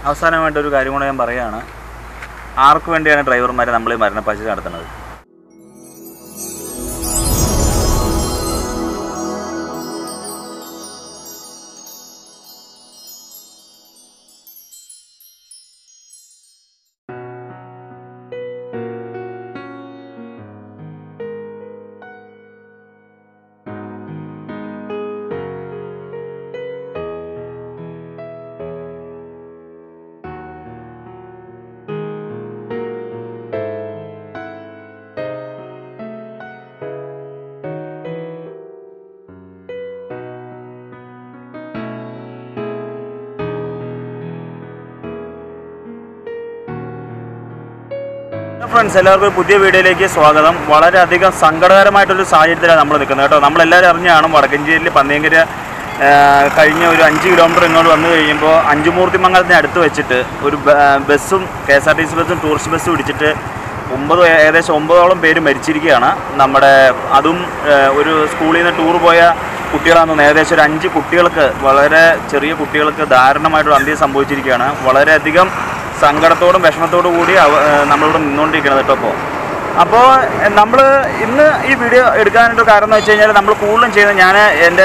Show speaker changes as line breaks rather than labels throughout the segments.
അവസാനമായിട്ട് ഒരു കാര്യം കൂടെ ഞാൻ പറയുകയാണ് ആർക്ക് വേണ്ടിയാണ് ഡ്രൈവർമാരെ നമ്മൾ ഈ മരണപ്പാച്ചിൽ നടത്തുന്നത് ഫ്രണ്ട്സ് എല്ലാവർക്കും ഒരു പുതിയ വീഡിയോയിലേക്ക് സ്വാഗതം വളരെയധികം സങ്കടകരമായിട്ടൊരു സാഹചര്യത്തിലാണ് നമ്മൾ നിൽക്കുന്നത് കേട്ടോ നമ്മളെല്ലാവരും അറിഞ്ഞാണ് വടക്കഞ്ചേരിയിൽ പന്നിയങ്കര ആ, കഴിഞ്ഞ ഒരു അഞ്ച് കിലോമീറ്റർ ഇങ്ങോട്ട് വന്നു കഴിയുമ്പോൾ അഞ്ചുമൂർത്തി മംഗലത്തിന് അടുത്ത് വെച്ചിട്ട് ഒരു ബ- ബസ്സും K S R T C ബസ്സും ടൂറിസ്റ്റ് ബസ്സും ഇടിച്ചിട്ട് ഒമ്പത് ഏകദേശം ഒമ്പതോളം പേര് മരിച്ചിരിക്കുകയാണ് നമ്മുടെ അതും ആ, ഒരു സ്കൂളിൽ നിന്ന് ടൂർ പോയ കുട്ടികളാണെന്ന് തോന്നുന്നു ഏകദേശം ഒരു അഞ്ച് കുട്ടികൾക്ക് വളരെ ചെറിയ കുട്ടികൾക്ക് ദാരുണമായിട്ടൊരു അന്ത്യം സംഭവിച്ചിരിക്കുകയാണ് വളരെയധികം സങ്കടത്തോടും വിഷമത്തോടും കൂടി അവ ഏഹ് നമ്മളിവിടെ നിന്നുകൊണ്ടിരിക്കുന്നത് കേട്ടോ അപ്പോൾ അപ്പോൾ നമ്മൾ ഇന്ന് ഈ വീഡിയോ എടുക്കാനായിട്ട് കാരണം എന്ന് വെച്ച് കഴിഞ്ഞാൽ നമ്മൾ കൂടുതലും ചെയ്യുന്നത് ഞാൻ എൻ്റെ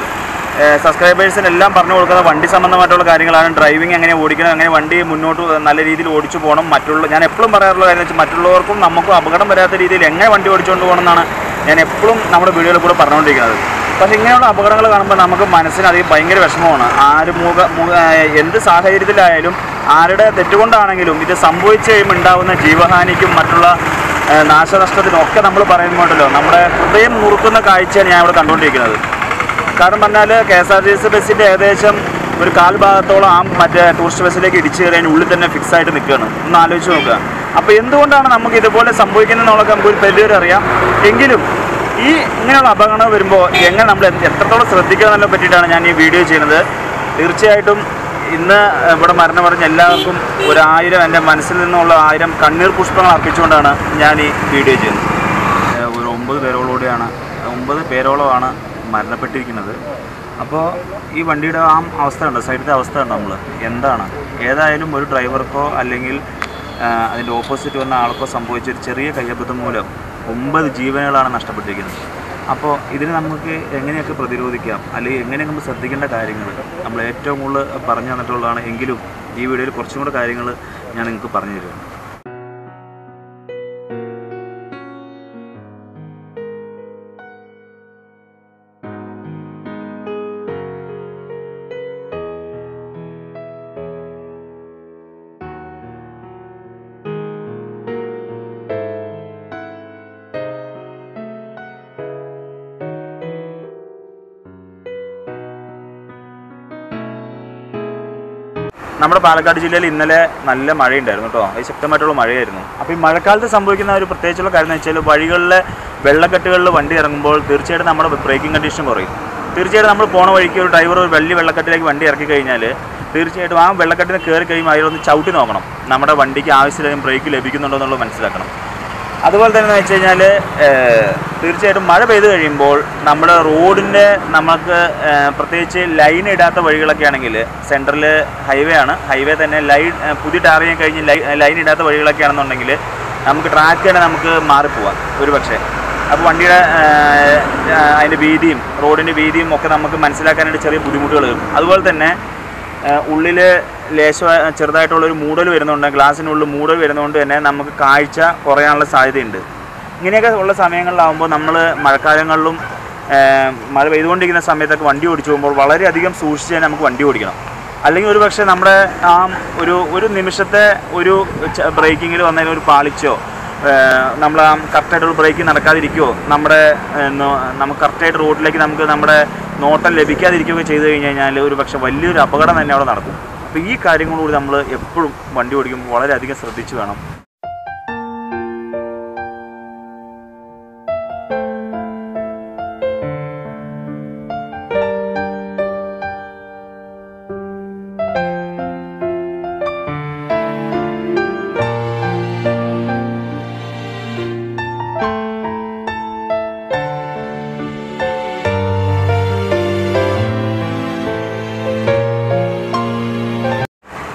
സബ്സ്ക്രൈബേഴ്സിനെല്ലാം പറഞ്ഞു കൊടുക്കുന്ന വണ്ടി സംബന്ധമായിട്ടുള്ള കാര്യങ്ങളാണ് ഡ്രൈവിംഗ് എങ്ങനെ ഓടിക്കണം എങ്ങനെ വണ്ടി മുന്നോട്ട് നല്ല രീതിയിൽ ഓടിച്ചു പോകണം മറ്റുള്ള ഞാൻ എപ്പോഴും പറയാറുള്ള കാര്യം വെച്ചാൽ മറ്റുള്ളവർക്കും നമുക്കും അപകടം വരാത്ത രീതിയിൽ എങ്ങനെ വണ്ടി ഓടിച്ചുകൊണ്ട് പോകണം എന്നാണ് ഞാൻ എപ്പോഴും നമ്മുടെ വീഡിയോയിൽ കൂടെ പറഞ്ഞുകൊണ്ടിരിക്കുന്നത് പക്ഷേ ഇങ്ങനെയുള്ള അപകടങ്ങൾ കാണുമ്പോൾ നമുക്ക് മനസ്സിന് അത് ഭയങ്കര വിഷമമാണ് ആര് മുഖ മുഖ ഏഹ് എന്ത് സാഹചര്യത്തിലായാലും ആരുടെ തെറ്റുകൊണ്ടാണെങ്കിലും ഇത് സംഭവിച്ചു കഴിയുമ്പോൾ ഉണ്ടാകുന്ന ജീവഹാനിക്കും മറ്റുള്ള ഏഹ് നാശനഷ്ടത്തിനും ഒക്കെ നമ്മൾ പറയുമ്പോഴല്ലോ നമ്മുടെ ഹൃദയം മുറുക്കുന്ന കാഴ്ചയാണ് ഞാൻ ഇവിടെ കണ്ടുകൊണ്ടിരിക്കുന്നത് കാരണം പറഞ്ഞാൽ K S R T C ബസ്സിൻ്റെ ഏകദേശം ഒരു കാൽ ഭാഗത്തോളം ആ മറ്റേ ടൂറിസ്റ്റ് ബസ്സിലേക്ക് ഇടിച്ചു കയറി അതിൻ്റെ ഉള്ളിൽ തന്നെ ഫിക്സ് ആയിട്ട് നിൽക്കുകയാണ് ഒന്ന് ആലോചിച്ച് നോക്കുക അപ്പോൾ എന്തുകൊണ്ടാണ് നമുക്ക് ഇതുപോലെ സംഭവിക്കുന്നത് എന്നുള്ളത് നമുക്ക് ഒരു പരിധിവരെ അറിയാം എങ്കിലും ഈ ഇങ്ങനെയുള്ള അപകടങ്ങൾ വരുമ്പോൾ എങ്ങനെ നമ്മൾ എന്ത് എത്രത്തോളം ശ്രദ്ധിക്കുക എന്നതിനെ പറ്റിയിട്ടാണ് ഞാൻ ഈ വീഡിയോ ചെയ്യുന്നത് തീർച്ചയായിട്ടും ഇന്ന് ഇവിടെ മരണം പറഞ്ഞ എല്ലാവർക്കും ഒരായിരം എൻ്റെ മനസ്സിൽ നിന്നുള്ള ആയിരം കണ്ണീർ പുഷ്പങ്ങൾ അർപ്പിച്ചുകൊണ്ടാണ് ഞാൻ ഈ വീഡിയോ ചെയ്യുന്നത് ഏഹ് ഒരു ഒമ്പത് പേരോളോടെയാണ് ഒമ്പത് പേരോളമാണ് മരണപ്പെട്ടിരിക്കുന്നത് അപ്പോൾ ഈ വണ്ടിയുടെ ആ അവസ്ഥ ഉണ്ട് സൈഡിലത്തെ അവസ്ഥ ഉണ്ട് നമ്മൾ എന്താണ് ഏതായാലും ഒരു ഡ്രൈവർക്കോ അല്ലെങ്കിൽ ആഹ് അതിൻ്റെ ഓപ്പോസിറ്റ് വന്ന ആൾക്കോ സംഭവിച്ച ഒരു ചെറിയ കയ്യബദ്ധം മൂലം ഒമ്പത് ജീവനുകളാണ് നഷ്ടപ്പെട്ടിരിക്കുന്നത് അപ്പോൾ ഇതിന് നമുക്ക് എങ്ങനെയൊക്കെ പ്രതിരോധിക്കാം അല്ലെങ്കിൽ എങ്ങനെ നമ്മൾ ശ്രദ്ധിക്കേണ്ട കാര്യങ്ങൾ നമ്മൾ ഏറ്റവും കൂടുതൽ പറഞ്ഞു തന്നിട്ടുള്ളതാണ് എങ്കിലും ഈ വീഡിയോയിൽ കുറച്ചും കൂടെ കാര്യങ്ങൾ ഞാൻ നിങ്ങൾക്ക് പറഞ്ഞു തരുവാണ് നമ്മുടെ പാലക്കാട് ജില്ലയിൽ ഇന്നലെ നല്ല മഴയുണ്ടായിരുന്നു കേട്ടോ അത് ശക്തമായിട്ടുള്ള മഴയായിരുന്നു അപ്പോൾ ഈ മഴക്കാലത്ത് സംഭവിക്കുന്ന ഒരു പ്രത്യേകിച്ചുള്ള കാര്യം എന്ന് വെച്ചാൽ വഴികളിലെ വെള്ളക്കെട്ടുകളിൽ വണ്ടി ഇറങ്ങുമ്പോൾ തീർച്ചയായിട്ടും നമ്മുടെ ബ്രേക്കിംഗ് കണ്ടീഷൻ കുറയും തീർച്ചയായിട്ടും നമ്മൾ പോണ വഴിക്ക് ഒരു ഡ്രൈവർ ഒരു വലിയ വെള്ളക്കെട്ടിലേക്ക് വണ്ടി ഇറക്കി കഴിഞ്ഞാൽ തീർച്ചയായിട്ടും ആ വെള്ളക്കെട്ടിന് കയറി കഴിയുമ്പോൾ അതിലൊന്ന് ചവിട്ടി നോക്കണം നമ്മുടെ വണ്ടിക്ക് ആവശ്യത്തിലും ബ്രേക്ക് ലഭിക്കുന്നുണ്ടോ എന്നുള്ളത് മനസ്സിലാക്കണം അതുപോലെ തന്നെ എന്ന് വെച്ച് കഴിഞ്ഞാൽ തീർച്ചയായിട്ടും മഴ പെയ്ത് കഴിയുമ്പോൾ നമ്മുടെ റോഡിൻ്റെ നമുക്ക് ഏഹ്, പ്രത്യേകിച്ച് ലൈൻ ഇടാത്ത വഴികളൊക്കെ ആണെങ്കിൽ സെൻട്രൽ ഹൈവേ ആണ് ഹൈവേ തന്നെ ലൈൻ ഏഹ്, പുതിയ ടാർ ചെയ്യാൻ കഴിഞ്ഞ് ലൈ ലൈൻ ഇടാത്ത വഴികളൊക്കെ ആണെന്നുണ്ടെങ്കിൽ നമുക്ക് ട്രാക്ക് തന്നെ നമുക്ക് മാറിപ്പോവാം ഒരു പക്ഷേ അപ്പോൾ വണ്ടിയുടെ ഏഹ്, ഏഹ്, അതിൻ്റെ വീതിയും റോഡിൻ്റെ വീതിയും ഒക്കെ നമുക്ക് മനസ്സിലാക്കാനായിട്ട് ചെറിയ ബുദ്ധിമുട്ടുകൾ വരും അതുപോലെ തന്നെ ഉള്ളിൽ ലേശ ചെറുതായിട്ടുള്ളൊരു മൂടൽ വരുന്നുണ്ട് ഗ്ലാസ്സിനുള്ളിൽ മൂടൽ വരുന്നതുകൊണ്ട് തന്നെ നമുക്ക് കാഴ്ച കുറയാനുള്ള സാധ്യതയുണ്ട് ഇങ്ങനെയൊക്കെ ഉള്ള സമയങ്ങളിലാവുമ്പോൾ നമ്മൾ മഴക്കാലങ്ങളിലും ഏഹ്, മഴ പെയ്തുകൊണ്ടിരിക്കുന്ന സമയത്തൊക്കെ വണ്ടി ഓടിച്ചു പോകുമ്പോൾ വളരെയധികം സൂക്ഷിച്ച് തന്നെ നമുക്ക് വണ്ടി ഓടിക്കണം അല്ലെങ്കിൽ ഒരു പക്ഷേ നമ്മുടെ ആ ഒരു ഒരു നിമിഷത്തെ ഒരു ബ്രേക്കിങ്ങിൽ വന്നതിന് ഒരു പാളിച്ചോ നമ്മൾ ആ കറക്റ്റായിട്ട് ബ്രേക്ക് നടക്കാതിരിക്കുമോ നമ്മുടെ ഏഹ്, നോ- നമുക്ക് കറക്റ്റായിട്ട് റോഡിലേക്ക് നമുക്ക് നമ്മുടെ നോട്ടം ലഭിക്കാതിരിക്കുകയോ ചെയ്തു കഴിഞ്ഞ് കഴിഞ്ഞാൽ ഒരു പക്ഷേ വലിയൊരു അപകടം തന്നെ അവിടെ നടക്കും അപ്പോൾ ഈ കാര്യങ്ങളോട് നമ്മൾ എപ്പോഴും വണ്ടി ഓടിക്കുമ്പോൾ വളരെയധികം ശ്രദ്ധിച്ചു വേണം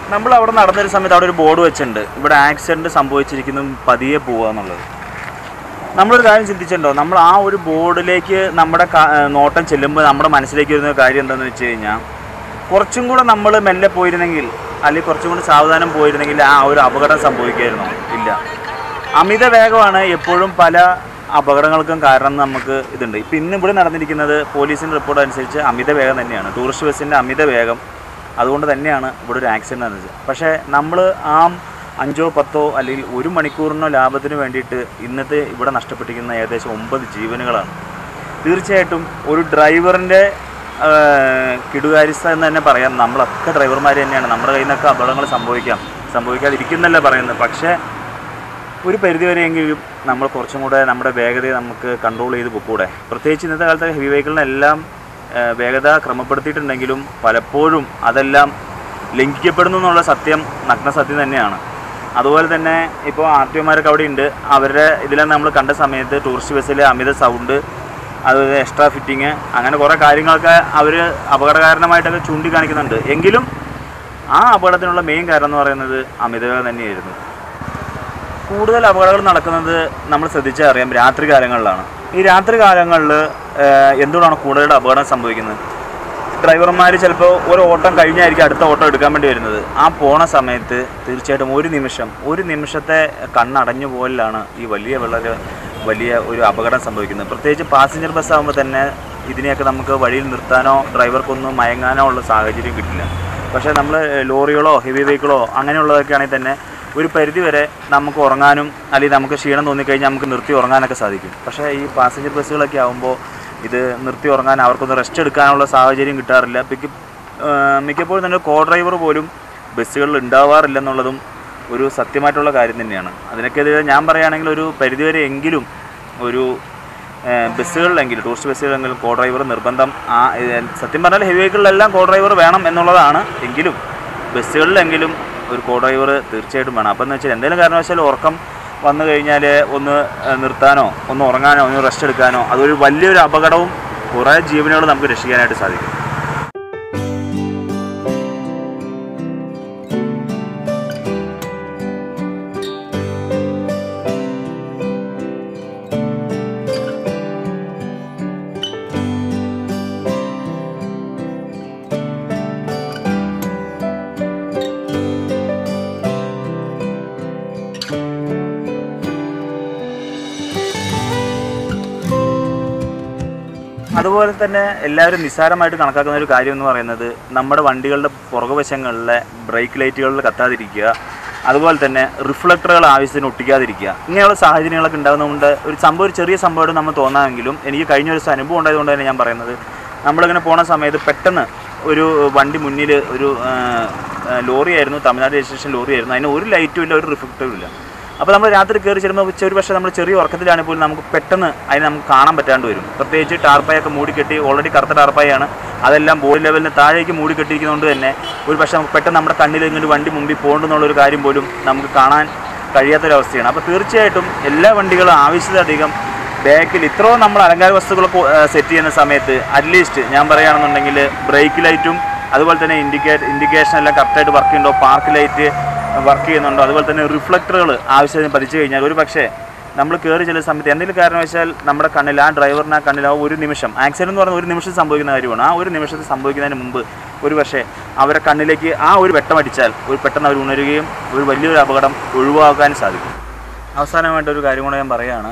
നമ്മൾ അവിടെ നടന്നൊരു സമയത്ത് അവിടെ ഒരു ബോർഡ് വെച്ചിട്ടുണ്ട് ഇവിടെ ആക്സിഡൻറ്റ് സംഭവിച്ചിരിക്കുന്നു പതിയെ പോവുക എന്നുള്ളത് നമ്മളൊരു കാര്യം ചിന്തിച്ചിട്ടുണ്ടോ നമ്മൾ ആ ഒരു ബോർഡിലേക്ക് നമ്മുടെ ക- ഏഹ് നോട്ടം ചെല്ലുമ്പോൾ നമ്മുടെ മനസ്സിലേക്ക് വരുന്ന ഒരു കാര്യം എന്താണെന്ന് വെച്ച് കഴിഞ്ഞാൽ കുറച്ചും കൂടെ നമ്മൾ മെല്ലെ പോയിരുന്നെങ്കിൽ അല്ലെങ്കിൽ കുറച്ചും കൂടി സാവധാനം പോയിരുന്നെങ്കിൽ ആ ഒരു അപകടം സംഭവിക്കുമായിരുന്നോ ഇല്ല അമിത വേഗമാണ് എപ്പോഴും പല അപകടങ്ങൾക്കും കാരണം എന്ന് നമുക്ക് ഇതുണ്ട് ഇപ്പം ഇന്ന് ഇവിടെ നടന്നിരിക്കുന്നത് പോലീസിൻ്റെ റിപ്പോർട്ട് അനുസരിച്ച് അമിത വേഗം തന്നെയാണ് ടൂറിസ്റ്റ് ബസ്സിൻ്റെ അമിത വേഗം അതുകൊണ്ട് തന്നെയാണ് ഇവിടെ ഒരു ആക്സിഡൻറ്റ് നടന്നത് പക്ഷേ നമ്മൾ ആ അഞ്ചോ പത്തോ അല്ലെങ്കിൽ ഒരു മണിക്കൂറിനോ ലാഭത്തിന് വേണ്ടിയിട്ട് ഇന്നത്തെ ഇവിടെ നഷ്ടപ്പെട്ടിരിക്കുന്ന ഏകദേശം ഒമ്പത് ജീവനുകളാണ് തീർച്ചയായിട്ടും ഒരു ഡ്രൈവറിൻ്റെ കിടുകാര്യസ്ഥ എന്ന് തന്നെ പറയാം നമ്മളൊക്കെ ഡ്രൈവർമാർ തന്നെയാണ് നമ്മുടെ കയ്യിൽ നിന്നൊക്കെ അപകടങ്ങൾ സംഭവിക്കാം സംഭവിക്കാതിരിക്കുന്നല്ല പറയുന്നത് പക്ഷേ ഒരു പരിധിവരെയെങ്കിലും നമ്മൾ കുറച്ചും കൂടെ നമ്മുടെ വേഗതയെ നമുക്ക് കൺട്രോൾ ചെയ്ത് പൊക്കൂടെ പ്രത്യേകിച്ച് ഇന്നത്തെ കാലത്തെ ഹെവി വെഹിക്കിളിനെല്ലാം ഏഹ്, വേഗത ക്രമപ്പെടുത്തിയിട്ടുണ്ടെങ്കിലും പലപ്പോഴും അതെല്ലാം ലംഘിക്കപ്പെടുന്നു എന്നുള്ള സത്യം നഗ്ന സത്യം തന്നെയാണ് അതുപോലെ തന്നെ ഇപ്പോൾ ആർ ടി ഒമാരൊക്കെ അവിടെ ഉണ്ട് അവരുടെ ഇതിലാണ് നമ്മൾ കണ്ട സമയത്ത് ടൂറിസ്റ്റ് ബസ്സിൽ അമിത സൗണ്ട് അതുപോലെ എക്സ്ട്രാ ഫിറ്റിങ് അങ്ങനെ കുറേ കാര്യങ്ങളൊക്കെ അവർ അപകടകാരണമായിട്ടൊക്കെ ചൂണ്ടിക്കാണിക്കുന്നുണ്ട് എങ്കിലും ആ അപകടത്തിനുള്ള മെയിൻ കാരണം എന്ന് പറയുന്നത് അമിതവേഗം തന്നെയായിരുന്നു കൂടുതൽ അപകടങ്ങൾ നടക്കുന്നത് നമ്മൾ ശ്രദ്ധിച്ചാൽ അറിയാം രാത്രി കാലങ്ങളിലാണ് ഈ രാത്രി കാലങ്ങളിൽ എന്തുകൊണ്ടാണ് കൂടുതൽ അപകടം സംഭവിക്കുന്നത് ഡ്രൈവർമാർ ചിലപ്പോൾ ഒരു ഓട്ടം കഴിഞ്ഞായിരിക്കും അടുത്ത ഓട്ടം എടുക്കാൻ വേണ്ടി വരുന്നത് ആ പോണ സമയത്ത് തീർച്ചയായിട്ടും ഒരു നിമിഷം ഒരു നിമിഷത്തെ കണ്ണടഞ്ഞു പോലാണ് ഈ വലിയ വളരെ വലിയ ഒരു അപകടം സംഭവിക്കുന്നത് പ്രത്യേകിച്ച് പാസഞ്ചർ ബസ് ആകുമ്പോൾ തന്നെ ഇതിനെയൊക്കെ നമുക്ക് വഴിയിൽ നിർത്താനോ ഡ്രൈവർക്കൊന്നും മയങ്ങാനോ ഉള്ള സാഹചര്യം കിട്ടില്ല പക്ഷേ നമ്മൾ ലോറികളോ ഹെവി വെഹിക്കിളോ അങ്ങനെയുള്ളതൊക്കെ ആണെങ്കിൽ തന്നെ ഒരു പരിധി വരെ നമുക്ക് ഉറങ്ങാനും അല്ലെങ്കിൽ നമുക്ക് ക്ഷീണം തോന്നിക്കഴിഞ്ഞാൽ നമുക്ക് നിർത്തി ഉറങ്ങാനൊക്കെ സാധിക്കും പക്ഷേ ഈ പാസഞ്ചർ ബസ്സുകളൊക്കെ ആകുമ്പോൾ ഇത് നിർത്തി ഉറങ്ങാൻ അവർക്കൊന്ന് റെസ്റ്റ് എടുക്കാനുള്ള സാഹചര്യം കിട്ടാറില്ല പിക്ക് മിക്കപ്പോഴും തന്നെ കോ ഡ്രൈവർ പോലും ബസ്സുകളിൽ ഉണ്ടാവാറില്ല എന്നുള്ളതും ഒരു സത്യമായിട്ടുള്ള കാര്യം തന്നെയാണ് അതിനൊക്കെതിരെ ഞാൻ പറയുകയാണെങ്കിൽ ഒരു പരിധിവരെ എങ്കിലും ഒരു ഏഹ് ബസ്സുകളിലെങ്കിലും ടൂറിസ്റ്റ് ബസ്സുകളിലെങ്കിലും കോ ഡ്രൈവർ നിർബന്ധം ആ ഏഹ് സത്യം പറഞ്ഞാൽ ഹെവി വെഹിക്കിളിലെല്ലാം കോ ഡ്രൈവർ വേണം എന്നുള്ളതാണ് എങ്കിലും ബസ്സുകളിലെങ്കിലും ഒരു കോ ഡ്രൈവർ തീർച്ചയായിട്ടും വേണം അപ്പം എന്ന് വെച്ചാൽ എന്തെങ്കിലും കാരണവശാൽ ഉറക്കം വന്നു കഴിഞ്ഞാൽ ഒന്ന് ഏഹ് നിർത്താനോ ഒന്ന് ഉറങ്ങാനോ ഒന്ന് റെസ്റ്റ് എടുക്കാനോ അതൊരു വലിയൊരു അപകടവും കുറേ ജീവനുകൾ നമുക്ക് രക്ഷിക്കാനായിട്ട് സാധിക്കും അതുപോലെ തന്നെ എല്ലാവരും നിസ്സാരമായിട്ട് കണക്കാക്കുന്ന ഒരു കാര്യം എന്ന് പറയുന്നത് നമ്മുടെ വണ്ടികളുടെ പുറകുവശങ്ങളിലെ ബ്രേക്ക് ലൈറ്റുകളിൽ കത്താതിരിക്കുക അതുപോലെ തന്നെ റിഫ്ലക്ടറുകൾ ആവശ്യത്തിന് ഒട്ടിക്കാതിരിക്കുക ഇങ്ങനെയുള്ള സാഹചര്യങ്ങളൊക്കെ ഉണ്ടാകുന്നതുകൊണ്ട് ഒരു സംഭവം ഒരു ചെറിയ സംഭവമായിട്ട് നമ്മൾ തോന്നാമെങ്കിലും എനിക്ക് കഴിഞ്ഞ ഒരു ദിവസം അനുഭവം ഉണ്ടായതുകൊണ്ട് തന്നെ ഞാൻ പറയുന്നത് നമ്മളിങ്ങനെ പോണ സമയത്ത് പെട്ടെന്ന് ഒരു വണ്ടി മുന്നിൽ ഒരു ആ, ആ, ലോറിയായിരുന്നു തമിഴ്നാട് രജിസ്ട്രേഷൻ ലോറിയായിരുന്നു അതിന് ഒരു ലൈറ്റും ഇല്ല ഒരു റിഫ്ലക്ടറും ഇല്ല അപ്പോൾ നമ്മൾ രാത്രി കയറി ചെല്ലുമ്പോൾ ഒരു പക്ഷേ നമ്മൾ ചെറിയ ഉറക്കത്തിലാണെങ്കിൽ പോലും നമുക്ക് പെട്ടെന്ന് അതിനെ നമുക്ക് കാണാൻ പറ്റാണ്ട് വരും പ്രത്യേകിച്ച് ടാർപ്പായൊക്കെ മൂടിക്കെട്ടി ഓൾറെഡി കറുത്ത ടാർപ്പായാണ് അതെല്ലാം ബോഡി ലെവലിന് താഴേക്ക് മൂടിക്കെട്ടിയിരിക്കുന്നതുകൊണ്ട് തന്നെ ഒരു പക്ഷേ നമുക്ക് പെട്ടെന്ന് നമ്മുടെ കണ്ണിൽ ഇങ്ങനെ വണ്ടി മുമ്പിൽ പോകണ്ടെന്നുള്ളൊരു കാര്യം പോലും നമുക്ക് കാണാൻ കഴിയാത്തൊരവസ്ഥയാണ് അപ്പോൾ തീർച്ചയായിട്ടും എല്ലാ വണ്ടികളും ആവശ്യത്തിലധികം ബാക്കിൽ ഇത്രയും നമ്മൾ അലങ്കാര വസ്തുക്കൾ സെറ്റ് ചെയ്യുന്ന സമയത്ത് അറ്റ്ലീസ്റ്റ് ഞാൻ പറയുകയാണെന്നുണ്ടെങ്കിൽ ബ്രേക്ക് ലൈറ്റും അതുപോലെ തന്നെ ഇൻഡിക്കേറ്റ് ഇൻഡിക്കേഷൻ എല്ലാം കറക്റ്റായിട്ട് വർക്ക് ചെയ്യുന്നുണ്ടോ പാർക്ക് ലൈറ്റ് വർക്ക് ചെയ്യുന്നുണ്ടോ അതുപോലെ തന്നെ റിഫ്ലക്ടറുകൾ ആവശ്യത്തിന് പതിച്ചു കഴിഞ്ഞാൽ ഒരു പക്ഷേ നമ്മൾ കയറി ചെല്ലുന്ന സമയത്ത് എന്തെങ്കിലും കാരണവശാൽ നമ്മുടെ കണ്ണിൽ ആ ഡ്രൈവറിന് ആ കണ്ണിൽ ആ ഒരു നിമിഷം ആക്സിഡൻറ്റ് എന്ന് പറഞ്ഞാൽ ഒരു നിമിഷം സംഭവിക്കുന്ന കാര്യമാണ് ആ ഒരു നിമിഷത്തിൽ സംഭവിക്കുന്നതിന് മുമ്പ് ഒരു പക്ഷേ അവരെ കണ്ണിലേക്ക് ആ ഒരു വെട്ടമടിച്ചാൽ ഒരു പെട്ടെന്ന് അവർ ഉണരുകയും ഒരു വലിയൊരു അപകടം ഒഴിവാക്കാൻ സാധിക്കും അവസാനമായിട്ട് ഒരു കാര്യം കൂടെ ഞാൻ പറയുകയാണ്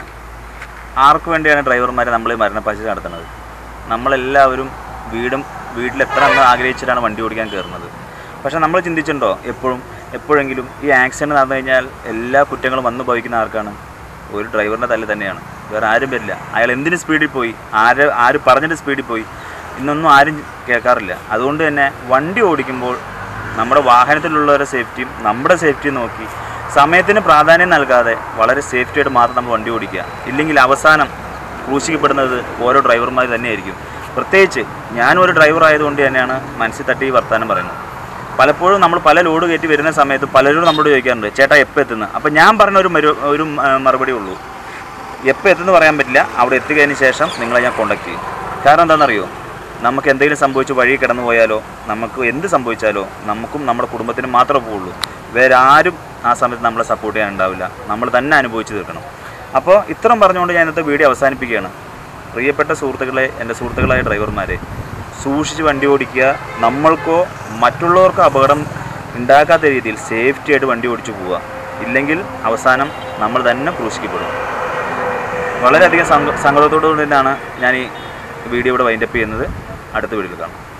ആർക്ക് വേണ്ടിയാണ് ഡ്രൈവർമാരെ നമ്മൾ ഈ മരണപ്പാച്ചിൽ നടത്തുന്നത് നമ്മളെല്ലാവരും വീടും വീട്ടിലെത്ര എന്ന് ആഗ്രഹിച്ചിട്ടാണ് വണ്ടി ഓടിക്കാൻ കയറുന്നത് പക്ഷേ നമ്മൾ ചിന്തിച്ചിട്ടുണ്ടോ എപ്പോഴും എപ്പോഴെങ്കിലും ഈ ആക്സിഡൻറ്റ് നടന്നു കഴിഞ്ഞാൽ എല്ലാ കുറ്റങ്ങളും വന്നു ഭവിക്കുന്ന ആർക്കാണ് ഒരു ഡ്രൈവറിൻ്റെ തല്ല് തന്നെയാണ് വേറെ ആരും വരില്ല അയാൾ എന്തിന് സ്പീഡിൽ പോയി ആര് ആര് പറഞ്ഞിട്ട് സ്പീഡിൽ പോയി ഇന്നൊന്നും ആരും കേൾക്കാറില്ല അതുകൊണ്ട് തന്നെ വണ്ടി ഓടിക്കുമ്പോൾ നമ്മുടെ വാഹനത്തിലുള്ളവരുടെ സേഫ്റ്റിയും നമ്മുടെ സേഫ്റ്റിയും നോക്കി സമയത്തിന് പ്രാധാന്യം നൽകാതെ വളരെ സേഫ്റ്റിയായിട്ട് മാത്രം നമ്മൾ വണ്ടി ഓടിക്കുക ഇല്ലെങ്കിൽ അവസാനം ക്രൂശിക്കപ്പെടുന്നത് ഓരോ ഡ്രൈവർമാർ തന്നെയായിരിക്കും പ്രത്യേകിച്ച് ഞാനൊരു ഡ്രൈവർ ആയതുകൊണ്ട് തന്നെയാണ് മനസ്സിൽ തട്ടി ഈ വർത്താനം പറയുന്നത് പലപ്പോഴും നമ്മൾ പല ലോഡ് കയറ്റി വരുന്ന സമയത്ത് പലരും നമ്മളോട് ചോദിക്കാറുണ്ട് ചേട്ടാ എപ്പോൾ എത്തുന്നത് അപ്പോൾ ഞാൻ പറഞ്ഞ ഒരു മരു ഒരു ആ, മറുപടി ഉള്ളൂ എപ്പോൾ എത്തുമെന്ന് പറയാൻ പറ്റില്ല അവിടെ എത്തുകതിന് ശേഷം നിങ്ങളെ ഞാൻ കോണ്ടാക്ട് ചെയ്യും കാരണം എന്താണെന്നറിയോ നമുക്ക് എന്തെങ്കിലും സംഭവിച്ച് വഴി കിടന്നു പോയാലോ നമുക്ക് എന്ത് സംഭവിച്ചാലോ നമുക്കും നമ്മുടെ കുടുംബത്തിനും മാത്രമേ പോവുള്ളൂ വേറെ ആരും ആ സമയത്ത് നമ്മളെ സപ്പോർട്ട് ചെയ്യാൻ ഉണ്ടാവില്ല നമ്മൾ തന്നെ അനുഭവിച്ച് തീർക്കണം അപ്പോൾ ഇത്രയും പറഞ്ഞുകൊണ്ട് ഞാൻ ഇന്നത്തെ വീഡിയോ അവസാനിപ്പിക്കുകയാണ് പ്രിയപ്പെട്ട സുഹൃത്തുക്കളെ എൻ്റെ സുഹൃത്തുക്കളായ ഡ്രൈവർമാരെ സൂക്ഷിച്ച് വണ്ടി ഓടിക്കുക നമ്മൾക്കോ മറ്റുള്ളവർക്കോ അപകടം ഉണ്ടാക്കാത്ത രീതിയിൽ സേഫ്റ്റി ആയിട്ട് വണ്ടി ഓടിച്ചു പോവുക ഇല്ലെങ്കിൽ അവസാനം നമ്മൾ തന്നെ ക്രൂശിക്കപ്പെടും വളരെയധികം സങ്ക സങ്കടത്തോടു കൂടി തന്നെയാണ് ഞാൻ ഈ വീഡിയോ ഇവിടെ വൈൻഡപ്പ് ചെയ്യുന്നത് അടുത്ത വീഡിയോയിൽ കാണാം